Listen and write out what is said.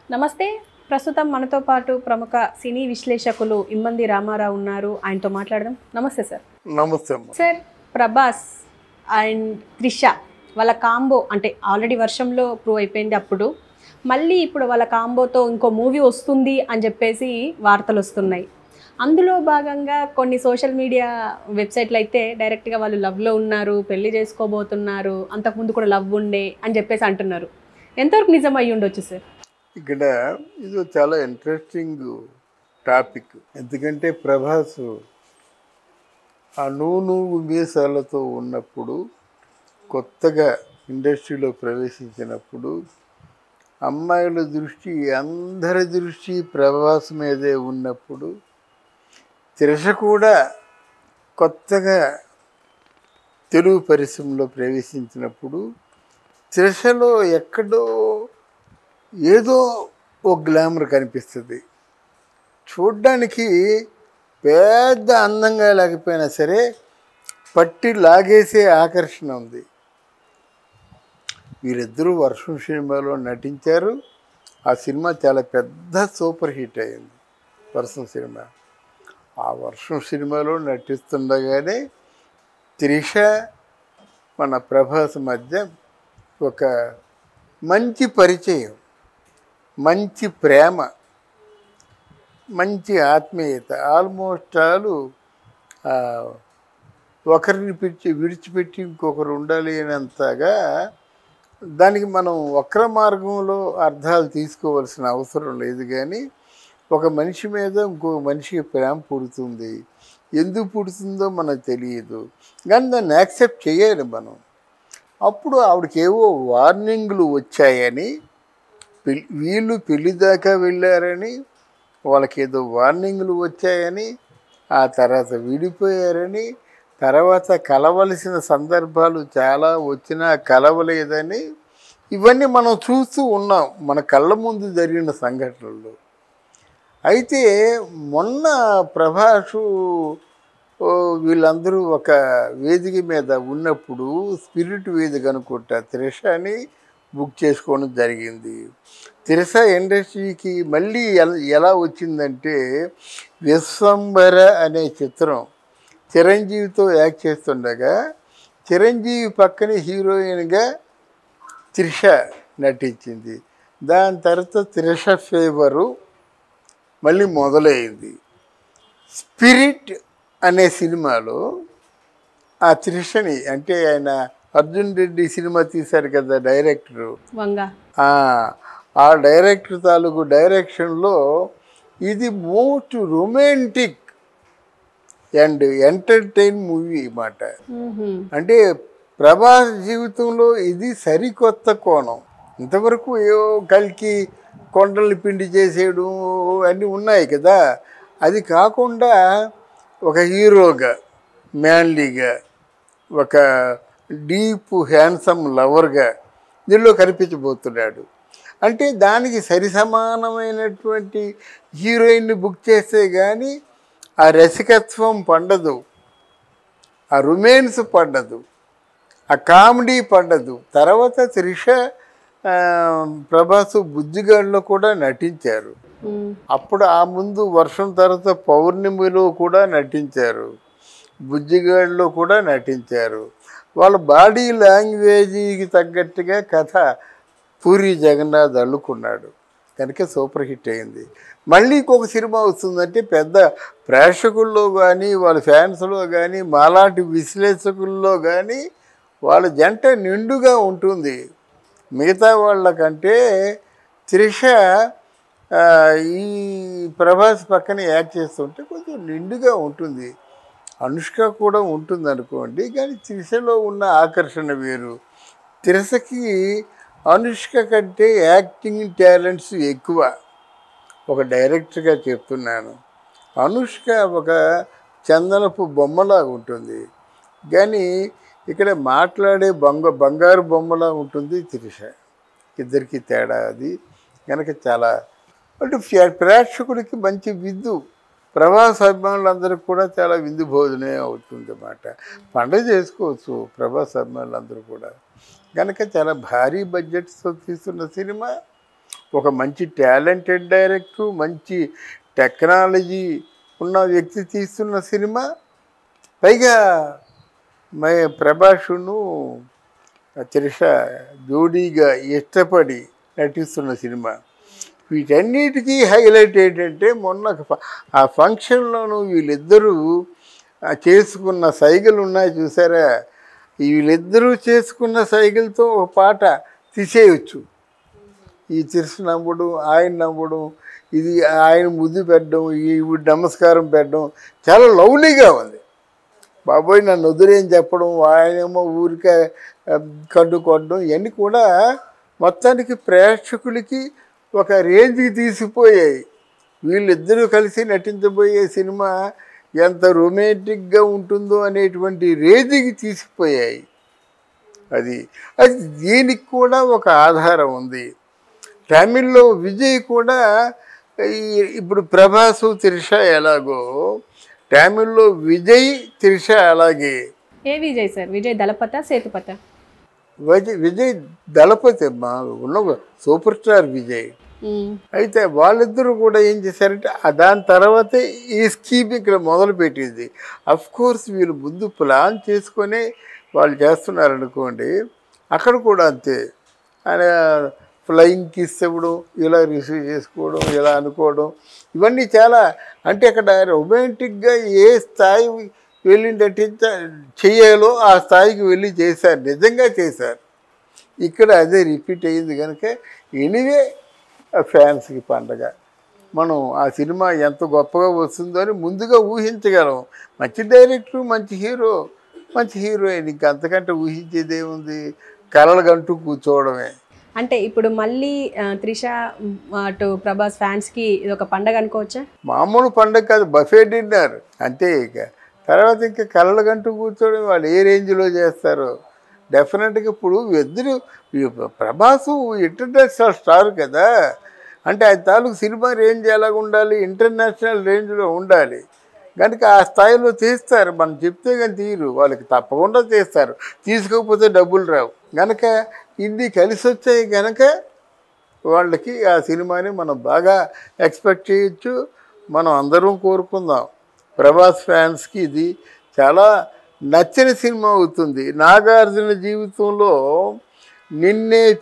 నమస్తే ప్రస్తుతం మనతో పాటు ప్రముఖ సినీ విశ్లేషకులు ఇమ్మంది రామారావు ఉన్నారు ఆయనతో మాట్లాడదాం నమస్తే సార్ నమస్తే అమ్మ సార్ ప్రభాస్ అండ్ త్రిష వాళ్ళ కాంబో అంటే ఆల్రెడీ వర్షంలో ప్రూవ్ అయిపోయింది అప్పుడు మళ్ళీ ఇప్పుడు వాళ్ళ కాంబోతో ఇంకో మూవీ వస్తుంది అని చెప్పేసి వార్తలు వస్తున్నాయి అందులో భాగంగా కొన్ని సోషల్ మీడియా వెబ్సైట్లు అయితే డైరెక్ట్గా వాళ్ళు లవ్లో ఉన్నారు పెళ్లి చేసుకోబోతున్నారు అంతకుముందు కూడా లవ్ ఉండే అని చెప్పేసి అంటున్నారు ఎంతవరకు నిజం అయ్యి ఉండొచ్చు సార్ ఇక్కడ ఇది చాలా ఇంట్రెస్టింగ్ టాపిక్ ఎందుకంటే ప్రభాస్ ఆ నూనె మీసాలతో ఉన్నప్పుడు కొత్తగా ఇండస్ట్రీలో ప్రవేశించినప్పుడు అమ్మాయిల దృష్టి అందరి దృష్టి ప్రభాస్ మీదే ఉన్నప్పుడు త్రిష కూడా కొత్తగా తెలుగు పరిశ్రమలో ప్రవేశించినప్పుడు త్రిషలో ఎక్కడో ఏదో ఓ గ్లామర్ కనిపిస్తుంది చూడ్డానికి పెద్ద అందంగా లేకపోయినా సరే పట్టి లాగేసే ఆకర్షణ ఉంది వీరిద్దరూ వర్షం సినిమాలో నటించారు ఆ సినిమా చాలా పెద్ద సూపర్ హిట్ అయింది వర్షం సినిమా ఆ వర్షం సినిమాలో నటిస్తుండగానే త్రిష మన ప్రభాస్ మధ్య ఒక మంచి పరిచయం మంచి ప్రేమ మంచి ఆత్మీయత ఆల్మోస్ట్ ఆలు ఆ, ఒకరిని పిలిచి విడిచిపెట్టి ఇంకొకరు ఉండాలి అనేంతగా దానికి మనం వక్ర మార్గంలో అర్థాలు తీసుకోవాల్సిన అవసరం లేదు కానీ ఒక మనిషి మీద ఇంకో మనిషికి ప్రేమ పుడుతుంది ఎందుకు పుడుతుందో మనకు తెలియదు కానీ దాన్ని యాక్సెప్ట్ చేయాలి మనం అప్పుడు ఆవిడకి ఏవో వార్నింగ్లు వచ్చాయని పెళ్- వీళ్ళు పెళ్లి దాకా వెళ్ళారని వాళ్ళకి ఏదో వార్నింగ్లు వచ్చాయని ఆ తర్వాత విడిపోయారని తర్వాత కలవలసిన సందర్భాలు చాలా వచ్చినా కలవలేదని ఇవన్నీ మనం చూస్తూ ఉన్నాం మన కళ్ళ ముందు జరిగిన సంఘటనలు అయితే మొన్న ప్రభాసు ఓ, వీళ్ళందరూ ఒక వేదిక మీద ఉన్నప్పుడు స్పిరిట్ వేదిక అనుకుంటా త్రిషని బుక్ చేసుకోవడం జరిగింది త్రిష ఇండస్ట్రీకి మళ్ళీ ఎల- ఎలా వచ్చిందంటే విశ్వంబర అనే చిత్రం చిరంజీవితో యాక్ట్ చేస్తుండగా చిరంజీవి పక్కన హీరోయిన్గా త్రిష నటించింది దాని తర్వాత త్రిష ఫేవరు మళ్ళీ మొదలైంది స్పిరిట్ అనే సినిమాలో ఆ త్రిషని అంటే ఆయన అర్జున్ రెడ్డి సినిమా తీశారు కదా డైరెక్టరు వంగ ఆ, ఆ డైరెక్టర్ తాలూకు డైరెక్షన్లో ఇది most romantic and entertain movie మాట మ్మ్హ్మ్. అంటే ప్రభాస్ జీవితంలో ఇది సరికొత్త కోణం ఇంతవరకు ఏవో కలికి కొండల్ని పిండి చేసేయడం అన్నీ ఉన్నాయి కదా అది కాకుండా ఒక హీరోగా మ్యాన్లీగా ఒక డీప్ హ్యాండ్సమ్ లవర్గా దీనిలో కనిపించబోతున్నాడు అంటే దానికి సరి సమానమైనటువంటి హీరోయిన్ని బుక్ చేస్తే కానీ ఆ రసికత్వం పండదు ఆ రొమాన్స్ పడ్డదు ఆ కామెడీ పడ్డదు తర్వాత త్రిష ఆ, ప్రభాస్ బుజ్జిగాడిలో కూడా నటించారు మ్మ్. అప్పుడు ఆ ముందు వర్షం తర్వాత పౌర్ణమిలో కూడా నటించారు బుజ్జిగాడిలో కూడా నటించారు వాళ్ళ బాడీ లాంగ్వేజీకి తగ్గట్టుగా కథ పూరి జగన్నాథ్ అల్లుకున్నాడు కనుక సూపర్ హిట్ అయింది మళ్ళీ ఇంకొక సినిమా వస్తుందంటే పెద్ద ప్రేక్షకుల్లో కానీ వాళ్ళ ఫ్యాన్స్లో కానీ మాలాంటి విశ్లేషకుల్లో కానీ వాళ్ళ జంట నిండుగా ఉంటుంది మిగతా వాళ్ళకంటే త్రిష ఆ, ఈ ప్రభాస్ పక్కన యాక్ట్ చేస్తుంటే కొంచెం నిండుగా ఉంటుంది అనుష్క కూడా ఉంటుంది అనుకోండి కానీ త్రిషలో ఉన్న ఆకర్షణ వేరు త్రిషకి అనుష్క కంటే యాక్టింగ్ టాలెంట్స్ ఎక్కువ ఒక డైరెక్టర్గా చెప్తున్నాను అనుష్క ఒక చందనపు బొమ్మలాగా ఉంటుంది కానీ ఇక్కడ మాట్లాడే బంగ బంగారు బొమ్మలా ఉంటుంది త్రిష ఇద్దరికి తేడా అది కనుక చాలా అంటే ప్రే- ప్రేక్షకుడికి మంచి విందు ప్రభాస్ అభిమానులందరికీ కూడా చాలా విందు భోజనం అవుతుంది అన్నమాట పండగ చేసుకోవచ్చు ప్రభాస్ అభిమానులందరూ కూడా కనుక చాలా భారీ బడ్జెట్స్తో తీస్తున్న సినిమా ఒక మంచి టాలెంటెడ్ డైరెక్టర్ మంచి టెక్నాలజీ ఉన్న వ్యక్తి తీస్తున్న సినిమా పైగా మై ప్రభాషును త్రిష జోడీగా ఇష్టపడి నటిస్తున్న సినిమా వీటన్నిటికీ హైలైట్ ఏంటంటే మొన్న ఒక ఫ- ఆ ఫంక్షన్లోనూ వీళ్ళిద్దరూ ఆ చేసుకున్న సైగలు ఉన్నాయి చూసారా ఈ వీళ్ళిద్దరూ చేసుకున్న సైగలతో ఒక పాట తీసేయచ్చు ఈ తిరుసు నవ్వడం ఆయన నవ్వడం ఇది ఆయన ముద్దు పెట్టడం ఈ నమస్కారం పెట్టడం చాలా లవ్లీగా ఉంది బాబోయ్ నన్ను వదిలేని చెప్పడం ఆయనేమో ఊరికే ఆ, కన్ను కొట్టడం ఇవన్నీ కూడా మొత్తానికి ప్రేక్షకులకి ఒక రేంజ్కి తీసిపోయాయి వీళ్ళిద్దరూ కలిసి నటించబోయే సినిమా ఎంత రొమాంటిక్గా ఉంటుందో అనేటువంటి రేంజ్కి తీసిపోయాయి అది అది దీనికి కూడా ఒక ఆధారం ఉంది తమిళ్లో విజయ్ కూడా ఈ- ఇప్పుడు ప్రభాసు త్రిష ఎలాగో తమిళ్లో విజయ్ త్రిష అలాగే ఏ విజయ్ సార్ విజయ్ దళపత సేతుపత విజయ్ విజయ్ దళపతి మా ఉన్న సూపర్ స్టార్ విజయ్ అయితే వాళ్ళిద్దరూ కూడా ఏం చేశారంటే ఆ దాని తర్వాతే ఈ స్కీమ్ ఇక్కడ మొదలుపెట్టింది అఫ్ కోర్స్ వీళ్ళు ముందు ప్లాన్ చేసుకొని వాళ్ళు చేస్తున్నారు అనుకోండి అక్కడ కూడా అంతే ఆయన ఫ్లయింగ్ కిస్ ఇవ్వడం ఇలా రిసీవ్ చేసుకోవడం ఇలా అనుకోవడం ఇవన్నీ చాలా అంటే అక్కడ రొమాంటిక్గా ఏ స్థాయి వెళ్ళి నటించ చెయ్యాలో ఆ స్థాయికి వెళ్ళి చేశారు నిజంగా చేశారు ఇక్కడ అదే రిపీట్ అయ్యింది కనుక ఎనివే ఫ్యాన్స్కి పండగ మనం ఆ సినిమా ఎంత గొప్పగా వస్తుందో అని ముందుగా ఊహించగలం మంచి డైరెక్టర్ మంచి హీరో మంచి హీరోయిన్ ఇంకా అంతకంటే ఊహించేది ఏముంది కలలుగంటూ కూర్చోవడమే అంటే ఇప్పుడు మళ్ళీ ఆ, త్రిష మ్, అటు ప్రభాస్ ఫ్యాన్స్ కి ఇది ఒక పండగ అనుకోవచ్చా మామూలు పండగ కాదు బఫే డిన్నర్ అంతే ఇక తర్వాత ఇంకా కళ్ళగంటూ కూర్చోవడం వాళ్ళు ఏ రేంజ్లో చేస్తారో డెఫినెట్గా ఇప్పుడు ఇద్దరు ఈ ప్రభాసు ఇంటర్నేషనల్ స్టార్ కదా అంటే ఆయన తాలూకు సినిమా రేంజ్ ఎలాగ ఉండాలి ఇంటర్నేషనల్ రేంజ్లో ఉండాలి కనుక ఆ స్థాయిలో తీస్తారు మనం చెప్తే కానీ తీరు వాళ్ళకి తప్పకుండా తీస్తారు తీసుకోకపోతే డబ్బులు రావు కనుక ఇన్ని కలిసి వచ్చాయి కనుక వాళ్ళకి ఆ సినిమాని మనం బాగా ఎక్స్పెక్ట్ చేయొచ్చు మనం అందరం కోరుకుందాం ప్రభాస్ ఫ్యాన్స్కి ఇది చాలా నచ్చిన సినిమా అవుతుంది నాగార్జున జీవితంలో నిన్నే